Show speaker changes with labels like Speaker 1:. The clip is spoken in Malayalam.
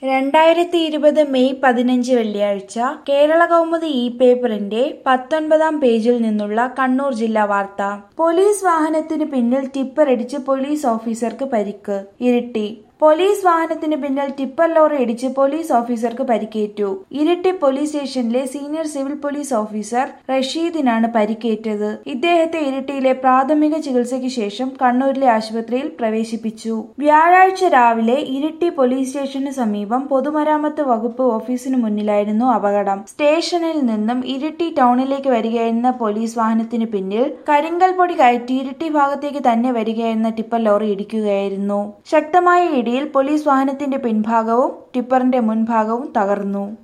Speaker 1: രണ്ടായിരത്തി ഇരുപത് മെയ് പതിനഞ്ച് വെള്ളിയാഴ്ച കേരള കൗമുദി ഇ പേപ്പറിന്റെ പത്തൊൻപതാം പേജിൽ നിന്നുള്ള കണ്ണൂർ ജില്ലാ വാർത്ത പോലീസ് വാഹനത്തിന് പിന്നിൽ ടിപ്പറിടിച്ച് പോലീസ് ഓഫീസർക്ക് പരിക്ക് ഇരിട്ടി പോലീസ് വാഹനത്തിന് പിന്നിൽ ടിപ്പർ ലോറി ഇടിച്ച് പോലീസ് ഓഫീസർക്ക് പരിക്കേറ്റു ഇരിട്ടി പോലീസ് സ്റ്റേഷനിലെ സീനിയർ സിവിൽ പോലീസ് ഓഫീസർ റഷീദിനാണ് പരിക്കേറ്റത് ഇദ്ദേഹത്തെ ഇരിട്ടിയിലെ പ്രാഥമിക ചികിത്സയ്ക്ക് ശേഷം കണ്ണൂരിലെ ആശുപത്രിയിൽ പ്രവേശിപ്പിച്ചു വ്യാഴാഴ്ച രാവിലെ ഇരിട്ടി പോലീസ് സ്റ്റേഷന് സമീപം പൊതുമരാമത്ത് വകുപ്പ് ഓഫീസിന് മുന്നിലായിരുന്നു അപകടം സ്റ്റേഷനിൽ നിന്നും ഇരിട്ടി ടൗണിലേക്ക് വരികയായിരുന്ന പോലീസ് വാഹനത്തിന് പിന്നിൽ കരിങ്കൽ പൊടി കയറ്റി ഇരിട്ടി ഭാഗത്തേക്ക് തന്നെ വരികയായിരുന്ന ടിപ്പർ ലോറി ഇടിക്കുകയായിരുന്നു ശക്തമായ ഇടിയിൽ പോലീസ് വാഹനത്തിന്റെ പിൻഭാഗവും ടിപ്പറിന്റെ മുൻഭാഗവും തകർന്നു